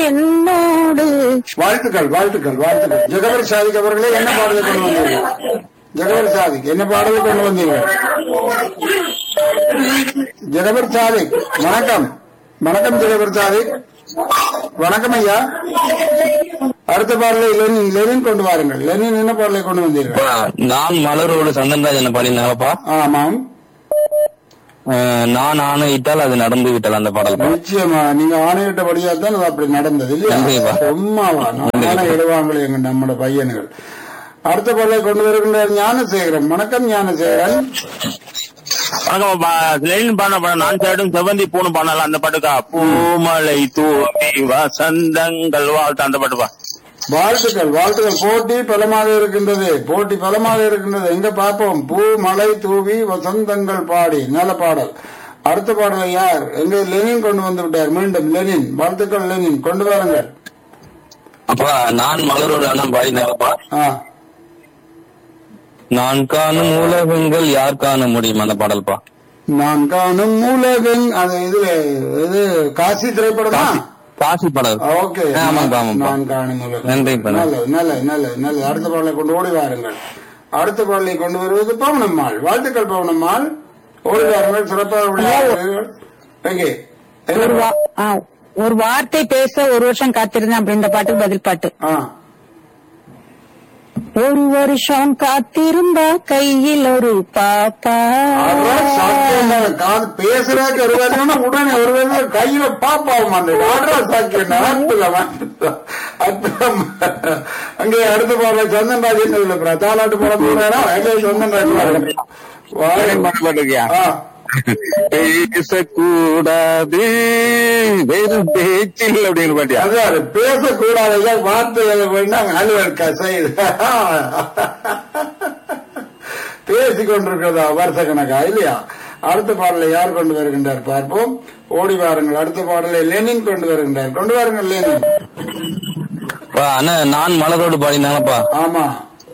என்னோடு வாழ்த்துக்கள் வாழ்த்துக்கள் வாழ்த்துக்கள் ஜெகபர் சாதிக் அவர்களே என்ன பாடலை கொண்டு வந்தீர்கள் ஜெகபர் சாதிக் என்ன பாடலை கொண்டு வந்தீர்கள் ஜெகபர் சாதிக் வணக்கம் வணக்கம் ஜெகபர் சாதிக் வணக்கம் ஐயா அடுத்த பாடலை லெனின் லெனின் கொண்டு வாருங்கள் லெனின் என்ன பாடலை கொண்டு வந்தீர்கள் அப்பா, நான் மலரோடு சந்தன்ராஜன் பாடினாங்கப்பா ஆமாம் அஹ், நான் ஆணையிட்டால் அது நடந்து விட்டல் அந்த பாடல் பா. நிச்சயமா நீங்க ஆணையிட்டபடியா தான் அது அப்படி நடந்தது நன்றிப்பா. இல்லையா சும்மாவா நானே இடுவாங்களே எங்க நம்மட பையன்கள் அடுத்த பாடலை கொண்டு வருகின்ற ஞானசேகரன் வணக்கம் ஞானசேகரன் வணக்கம் லெனின் பாட பாட நான் சேடும் செவந்தி பூணு பாடலாம் அந்த பாட்டுக்கா பூமலை தூவி வசந்தங்கள் வாழ்த்து அந்த பாட்டுப்பா வாழ்த்துக்கள் வாழ்த்துக்கள் போட்டி பலமாக இருக்கின்றது போட்டி பலமாக இருக்கின்றது எங்க பார்ப்போம் பூ மலை தூவி வசந்தங்கள் பாடி நல்ல பாடல் அடுத்த பாடலை யார் எங்க லெனின் கொண்டு வந்து விட்டார் மீண்டும் லெனின் வாழ்த்துக்கள் லெனின் கொண்டு வாருங்கள் அப்பா நான் மலரோடு அண்ணன் பாடினாங்கப்பா ஆ நான் காணும் உலகங்கள் யார் காண முடியும் அந்த பாடல்பா நான் காணும் உலகன் அது இதுல இது காசி திரைப்படமா காசி பாடல் ஓகே ஆமாப்பா, ஆமாப்பா. நான் காணும் உலகம் நன்றிப்பா. நல்லது நல்லது நல்லது நல்லது அடுத்த பாடலை கொண்டு ஓடி வாருங்கள் அடுத்த பாடலை கொண்டு வருவது பவனம்மாள் வாழ்த்துக்கள் பவனம்மாள் ஓடி வாருங்கள் சிறப்பாக விளையாடுங்கள் எங்கே எங்க ஒரு வா- ஆ, ஒரு வார்த்தை பேச ஒரு வருஷம் காத்திருந்தேன் அப்படின்ற பாட்டுக்கு பதில் பாட்டு ஆ ஒரு வருஷம் காத்திருந்தா கையில் ஒரு பாப்பா அதான் சாக்கியம் தான். காது பேசுறதுக்கு ஒரு வேலைன்னா உடனே ஒரு வேலை கையில பாப்பாவும் மாட்டேன் ஆடுறா சாக்கியம் அற்புதம் அற்புதம் அங்கே அடுத்த பாடல சந்தன்ராஜன் இல்ல தாலாட்டு போட போறாரா அங்கே சந்தன்ராஜன் லெனின் பாட்டு பாட்டுக்கியா ஆ பேசக்கூடாது வெறும் பேச்சில் அப்படின்னு பாட்டியா அதான் பேசக்கூடாது வார்த்தை வேண்டாம் அலுவல் கசை பேசிக் கொண்டிருக்கிறதா வருஷ கணக்கா இல்லையா அடுத்த பாடலை யார் கொண்டு வருகின்றார் பார்ப்போம் ஓடி வாருங்கள் அடுத்த பாடலை லெனின் கொண்டு வருகின்றார் கொண்டு வாருங்கள் லெனின் அப்பா, அண்ணன் நான் மலரோடு பாடினாங்கப்பா ஆமா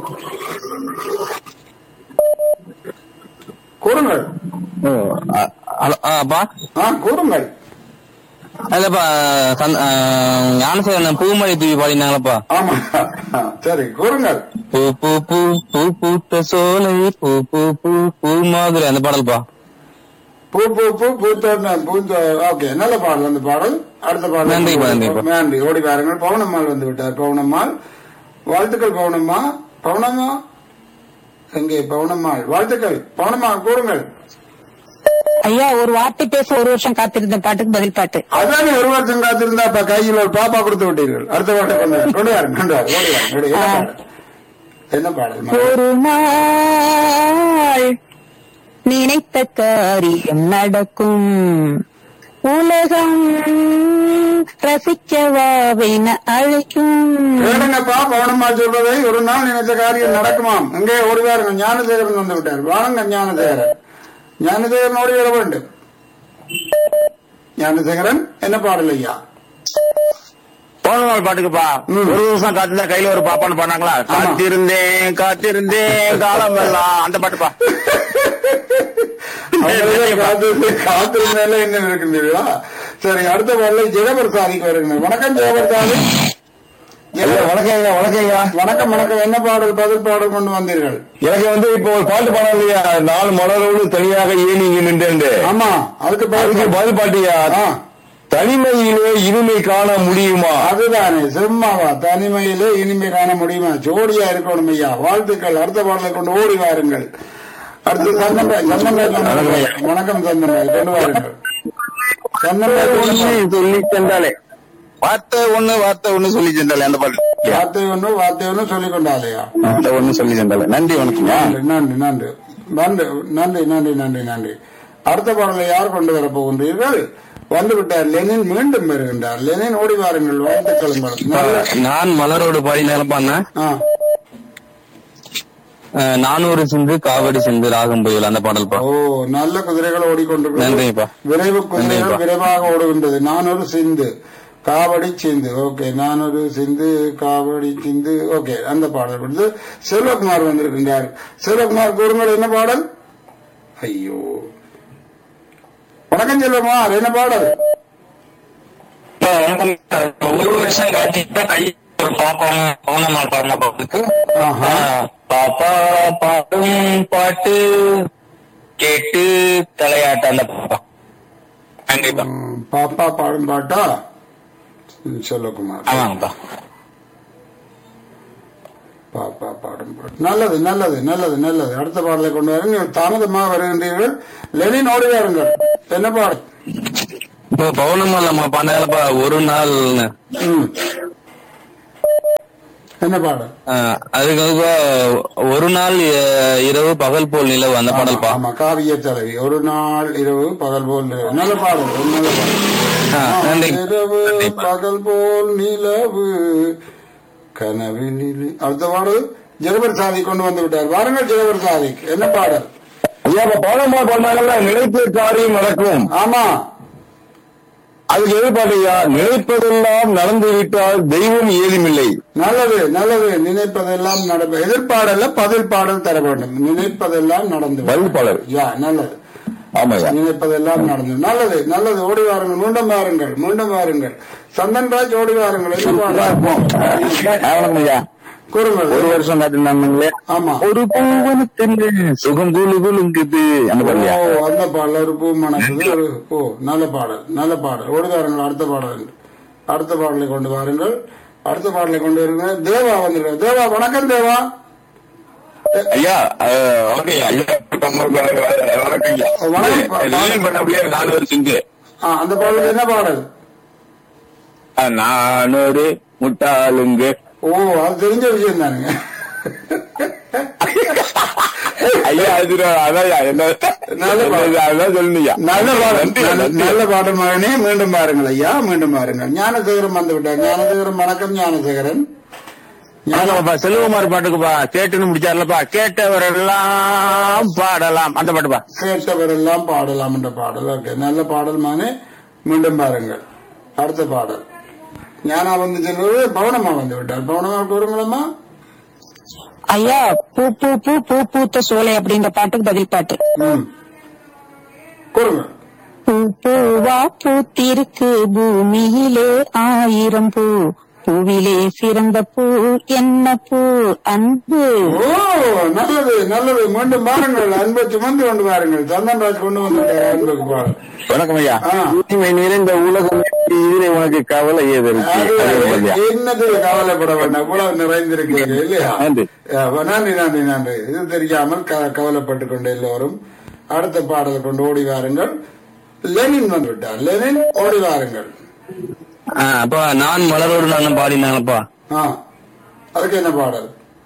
கூறுங்கள் ஓ, அ- அ- ஆ, அப்பா ஆ கூறுங்கள் இல்லப்பா சந்த- அஹ், ஞானசேகரன் பூமழை தூவி பாடினாங்களப்பா ஆமா சரி கூறுங்கள் பூ பூ பூ பூ பூத்த சோலை பூ பூ பூ பூ மாதிரி அந்த பாடல்பா பூ பூ பூ பூத்தோட்ட பூத்த ஓகே நல்ல பாடல் அந்த பாடல் அடுத்த பாடல் நன்றிப்பா, நன்றிப்பா. நன்றி ஓடி வாருங்கள் பவுனம்மாள் வந்து விட்டார் பவுனம்மாள் வாழ்த்துக்கள் பவுனம்மா பவுனம்மா எங்கே பவுனம்மாள் வாழ்த்துக்கள் பவுனம்மா கூறுங்கள் ஐயா ஒரு வார்த்தை பேச ஒரு வருஷம் காத்திருந்த பாட்டுக்கு பதில் பாட்டு அதானே ஒரு வருஷம் காத்திருந்தா அப்ப கையில் ஒரு பாப்பா கொடுத்து விட்டீர்கள் அடுத்த பாடல் கொண்டு வாருங்க. கொண்டு வாருங்க கொண்டு வாருங்க ஓடி வாருங்க ஓடி. என்ன பாடல்? என்ன பாடல் மகளே? ஒரு நாள் நினைத்த காரியம் நடக்கும் உலகம் ரசிக்கவாவின அழைக்கும் கேளுங்கப்பா பவுனம்மா சொல்றதை ஒரு நாள் நினைத்த காரியம் நடக்குமாம் எங்கே ஓடி வாருங்க ஞானசேகரன் வந்து விட்டார் வாங்க ஞானசேகரன் ஞானசேகரன் ஓடி வர வேண்டும் ஞானசேகரன் என்ன பாடல் ஐயா போனவாள் பாட்டுக்குப்பா ம். ஒரு வருஷம் காத்திருந்தா கையில ஒரு பாப்பான்னு பண்ணாங்களா காத்திருந்தேன் காத்திருந்தேன் காலம் எல்லாம் அந்த பாட்டுப்பா அவங்களே காத்து காத்து மேல என்ன இருக்கின்றீர்களா சரி அடுத்த பாடலை ஜெகபிரசாதிக்கு வருகிறேன் வணக்கம் ஜெகபிரசாதி வணக்கம் ஐயா வணக்கம் ஐயா வணக்கம் வணக்கம் என்ன பாடல் பதில் பாடல் கொண்டு வந்தீர்கள் எனக்கு வந்து இப்போ ஒரு பாட்டு பாடம் இல்லையா நாலு மலரோடு தனியாக ஏனிங்க நின்று ஆமா அதுக்கு அதுக்கு பதில் பதில் பாட்டியா ஆ, தனிமையிலே இனிமை காண முடியுமா அதுதானே சும்மாவா தனிமையிலே இனிமை காண முடியுமா ஜோடியா இருக்கணும் ஐயா வாழ்த்துக்கள் அடுத்த பாடலை கொண்டு ஓடி வாருங்கள் அடுத்து சந்தன்ராய் சந்தன்ராய் கொண்டு வாருங்கள். வணக்கம் சந்தன்ராய் கொண்டு வாருங்கள் சந்தன்ராய் கொண்டு வாருங்கள். சொல்லி சென்றாலே வார்த்தை ஒண்ணு வார்த்தை ஒண்ணு சொல்லி சென்றாலே அந்த பாட்டு வார்த்தை ஒன்று வார்த்தை ஒன்று சொல்லிக் கொண்டாலையா வார்த்தை ஒண்ணு சொல்லி சென்றாலே நன்றி வணக்கம் நன்றி நன்றி நன்றி நன்றி நன்றி நன்றி நன்றி நன்றி அடுத்த பாடலை யார் கொண்டு வரப் போகின்றீர்கள் வந்து விட்டார் லெனின் மீண்டும் வருகின்றார் லெனின் ஓடி வாருங்கள் வாழ்த்துக்கள் மேடம். நல்ல நான் மலரோடு பாடினாங்கப்பா அண்ணன் ஆ, அஹ், நானூறு சிந்து காவடி சிந்து ராகம் புயல் அந்த பாடல்பா ஓ நல்ல குதிரைகள் ஓடிக்கொண்டிருக்கிறது நன்றிப்பா. விரைவு குதிரைகள் நன்றிப்பா. விரைவாக ஓடுகின்றது நானூறு சிந்து காவடி சிந்து ஓகே நானூறு சிந்து காவடி சிந்து ஓகே அந்த பாடல் கொடுத்து செல்வகுமார் வந்திருக்கின்றார் செல்வகுமார் கூறுங்கள் என்ன பாடல் ஐயோ வணக்கம் செல்வகுமார் என்ன பாடல் ஒருவரை வருஷம் கண்டிப்பா கை ஒரு பாப்பம் பௌர்ணமா பாடின பாட்டுக்கு ஆஹா. பாப்பா பாடும் பாட்டு கேட்டு தலையாட்ட அந்த பாப்பா கண்டிப்பா ம், பாப்பா பாடும் பாட்டா ம், செல்வகுமார் ஆமாங்கப்பா பாப்பா பாடும் பாட்டு நல்லது நல்லது நல்லது நல்லது அடுத்த பாடலை கொண்டு வர நீங்கள் தாமதமாக வருகின்றீர்கள் லெனின் ஓடி வாருங்கள் என்ன பாடல் இப்போ பௌர்ணமா நம்ம பண்ணப்பா ஒரு நாள் ம். என்ன பாடல் அதுக்காக ஒரு நாள் அஹ், இரவு பகல் போல் நிலவு அந்த பாடல் பா ஆமா காவிய தலைவி ஒரு நாள் இரவு பகல் போல் நிலவு. நல்ல பாடல் ஒரு நல்ல ஆ, பாடல் நன்றி. இரவு நன்றி. பகல் போல் நிலவு கனவினில் அடுத்த பாடல் ஜெகபர் சாதி கொண்டு வந்து விட்டார் வாருங்கள் ஜெகபர் சாதி என்ன பாடல் ஐயா இப்ப பௌர்ணமா பண்ணாங்கல்ல நினைப்பு காரியம் நடக்கும் ஆமா அதுக்கு எதிர்பார்த்து ஐயா நினைப்பதெல்லாம் நடந்து விட்டால் தெய்வம் ஏதுமில்லை நல்லது நல்லது நினைப்பதெல்லாம் நடக்கும் எதிர்பாடல்ல பதில் பாடல் தர வேண்டும் நினைப்பதெல்லாம் நடந்து விடும். பதில் பாடல். யா நல்லது ஆமாய்யா நினைப்பதெல்லாம் நடந்து நல்லது நல்லது ஓடி வாருங்கள் மீண்டும் வாருங்கள் மீண்டும் வாருங்கள் சந்தன்ராஜ் ஓடி வாருங்கள் என்ன பாடல் வணக்கம் ஐயா கூறுங்கள் ஒரு வருஷம் காட்டினாங்களே ஆமா ஒரு பூவனத்தின் சுகம் குழு குலுங்குது அந்த பாடலையா ஓ அந்த பாடல் ஒரு பூ மணக்குது ஒரு ஓ நல்ல பாடல் நல்ல பாடல் ஓடி வாருங்கள் அடுத்த பாடல் அடுத்த பாடலை கொண்டு வாருங்கள் அடுத்த பாடலை கொண்டு வருங்க தேவா வந்துருக்க தேவா வணக்கம் தேவா ஐயா ஓகே ஐயா வணக்கம் ஐயா வணக்கம். பண்ண முடியாது நாலு வருஷம் ஆ, அந்த பாடல் என்ன பாடல் நான் ஒரு முட்டாளுங்க ஓ அது தெரிஞ்ச விஷயம் தானுங்க ஐயா அது அதான் என்ன நல்ல பாடல். அதான் சொல்லுங்க நல்ல பாடல் நன்றி, நல்ல- நன்றி. நல்ல பாடல் மகனே மீண்டும் பாருங்கள் ஐயா மீண்டும் பாருங்கள் ஞானசேகரன் வந்து விட்டார் ஞானசேகரன் வணக்கம் ஞானசேகரன் ஆமாப்பா செல்வகுமார் பாட்டுக்குப்பா கேட்டுன்னு முடிச்சார்லப்பா கேட்டவரெல்லாம் பாடலாம் அந்த பாட்டுப்பா கேட்டவரெல்லாம் பாடலாம் என்ற பாடல் ஓகே நல்ல பாடல் மகனே மீண்டும் பாருங்கள் அடுத்த பாடல் ஞானா வந்து செல்வது பவனமா வந்து விட்டார் பவனமா கூறுங்களம்மா ஐயா பூ பூ பூ பூ பூத்த சோலை அப்படின்ற பாட்டுக்கு பதில் பாட்டு ம் கூறுங்கள் பூ பூவா பூத்திருக்கு பூமியிலே ஆயிரம் பூ பூவிலே சிறந்த பூ என்ன பூ அன்பு ஓ நல்லது நல்லது மீண்டும் பாருங்கள் அன்பை சுமந்து கொண்டு பாருங்கள் சந்தன்ராஜ் கொண்டு வந்து விட்டார் அன்புக்கு பாடல் வணக்கம் ஐயா ஆ. தூய்மை நிறைந்த உலகம் இதிலே உனக்கு கவலை ஏது இருக்கு அது அதே போலயா? என்னது கவலைப்பட வேண்டாம் இவ்வளவு நிறைந்திருக்கீங்க இல்லையா நன்றி. அஹ் நன்றி நன்றி நன்றி இது தெரியாமல் க- கவலைப்பட்டுக் கொண்டு எல்லோரும் அடுத்த பாடலை கொண்டு ஓடி வாருங்கள் லெனின் வந்து விட்டார் லெனின் ஓடி வாருங்கள் ஆ, அப்பா நான் மலரோடு நான் பாடினாங்கப்பா ஆ அதுக்கு என்ன பாடல்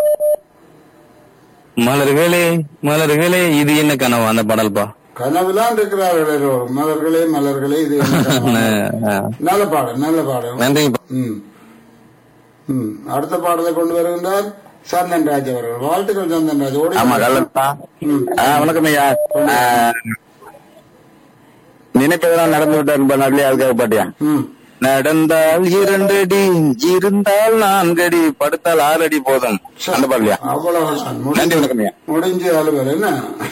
மலர்களே மலர்களே இது என்ன கனவு அந்த பாடல்பா கனவுலாம் இருக்கிறார்கள் எல்லோரும் மலர்களே மலர்களே இது என்ன கனவு? ஆ, நல்ல பாடல் நல்ல பாடல் நன்றிங்கப்பா ம் ம் அடுத்த பாடலை கொண்டு வருகின்றார் சந்தன் ராஜ் அவர்கள் வாழ்த்துக்கள் சந்தன் ராஜ் ஓடி ஆமா வாருங்கள். கல்லப்பா ம். வணக்கம் ஐயா ஆ, நினைப்பதெல்லாம் நடந்து விட்டார் நல்லே அதுக்காக பாட்டியா ம் நடந்தால் இரண்டடி இருந்தால் நான்கடி படுத்தால் ஆறு அடி போதும் அந்த பாடலையா அவ்வளவுதான் நன்றி முடிஞ்சு வணக்கம் ஐயா முடிஞ்சு அலுவல் என்ன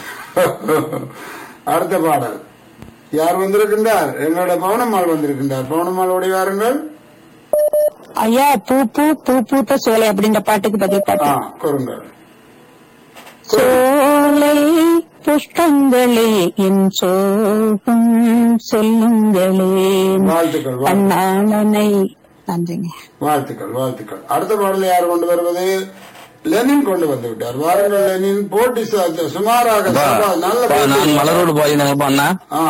அடுத்த பாடல் யார் வந்திருக்கின்றார் எங்களோட பவனம்மாள் வந்திருக்கின்றார் பவனம்மாள் ஓடி வாருங்கள் ஐயா பூ பூ பூ பூத்த சோலை அப்படின்ற பாட்டுக்கு பதில் ஆ பாட்டு கூறுங்கள் சோலை புஷ்பங்களே என் சோகம் சொல்லுங்களே வாழ்த்துக்கள் வாழ்த்துக்கள். அண்ணாமனை நன்றிங்க வாழ்த்துக்கள் வாழ்த்துக்கள் அடுத்த பாடலை யார் கொண்டு வருவது லெனின் கொண்டு வந்து விட்டார் வாருங்கள் லெனின் போட்டி ச- சுமாராக சபா- நல்ல அப்பா, நான் போட்டி. மலரோடு பாடினாங்கப்பா அண்ணா ஆ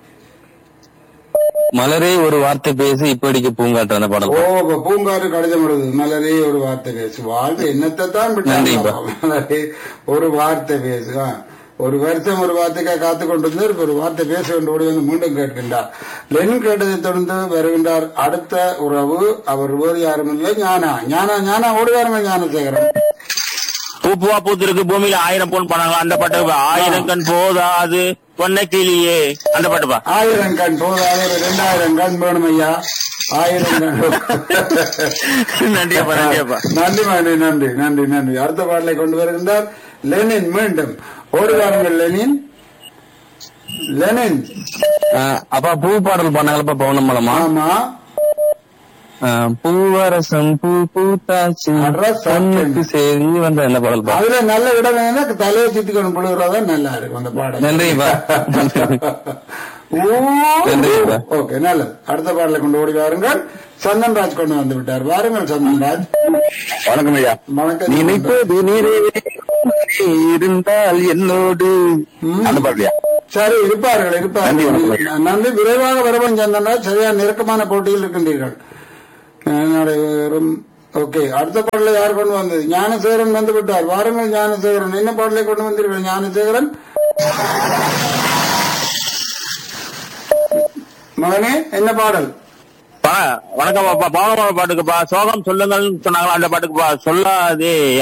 மலரே ஒரு வார்த்தை பேசி இப்படிக்கு பூங்காற்று அந்த பாடல் ஓ இப்ப பூங்காறு கடிதம் வருது மலரே ஒரு வார்த்தை பேசு வாழ்க்கை என்னத்தை தான் நன்றிப்பா. மலரே ஒரு வார்த்தை பேசு ஆ. ஒரு வருஷம் ஒரு வார்த்தைக்காக காத்து கொண்டிருந்தார் இப்ப ஒரு வார்த்தை பேச வேண்டும் ஓடி வந்து மீண்டும் கேட்கின்றார் லெனின் கேட்டதை தொடர்ந்து வருகின்றார் அடுத்த உறவு அவர் வேறு யாரும் இல்லை ஞானா ஞானா ஞானா ஓடுவாருங்க ஞானசேகரன் பூ பூவா பூத்திருக்கு பூமியில ஆயிரம் பொன் பண்ணாங்க அந்த பாட்டுப்பா ஆயிரம் கண் போதாது பொன்ன கிளியே அந்த பாட்டுப்பா ஆயிரம் கண் போதாது ஒரு ரெண்டாயிரம் கண் வேணும் ஐயா ஆயிரம் கண் நன்றியப்பா நன்றியப்பா நன்றி நன்றி நன்றி நன்றி நன்றி அடுத்த பாடலை கொண்டு வருகின்றார் லெனின் மீண்டும் ஓடுவாருங்கள் லெனின் லெனின் ஆ, அப்பா பூ பாடல் பண்ணாங்களப்பா பௌர்ணமலமா ஆமா ஆ, பூவரசம் பூ பூத்தாச்சு அட்ரா பொண்ணுக்கு சரி வந்த என்ன பாடல் பா அதுல நல்ல இடம் வேணும்னா தலையை சுத்திக்கணும் புழுகிறதா நல்லா இருக்கும் அந்த பாடல் நன்றிப்பா நன்றிப்பா. ஓகே நல்லது அடுத்த பாடலை கொண்டு ஓடி வாருங்கள் சந்தன்ராஜ் கொண்டு வந்து விட்டார் வாருங்கள் சந்தன்ராஜ் வணக்கம் ஐயா வணக்கம் நினைப்பது நிறைவே இருந்தால் என்னோடு அந்த பாட்டியா சரி இருப்பார்கள் நன்றி, இருப்பார்கள் வணக்கம். நன்றி விரைவாக வரவன் சந்தன்ராஜ் சரியா நெருக்கமான போட்டியில் இருக்கின்றீர்கள் நடைபெறும் ஓகே அடுத்த பாடலை யார் கொண்டு வந்தது ஞானசேகரன் வந்து விட்டார் வாருங்கள் ஞானசேகரன் என்ன பாடலை கொண்டு வந்தீர்கள் ஞானசேகரன் மகனே என்ன பாடல் பா- வணக்கம் பாப்பா பாவமான பாட்டுக்குப்பா சோகம் சொல்லுங்கள்னு சொன்னாங்களா அந்த பாட்டுக்குப்பா சொல்லாதே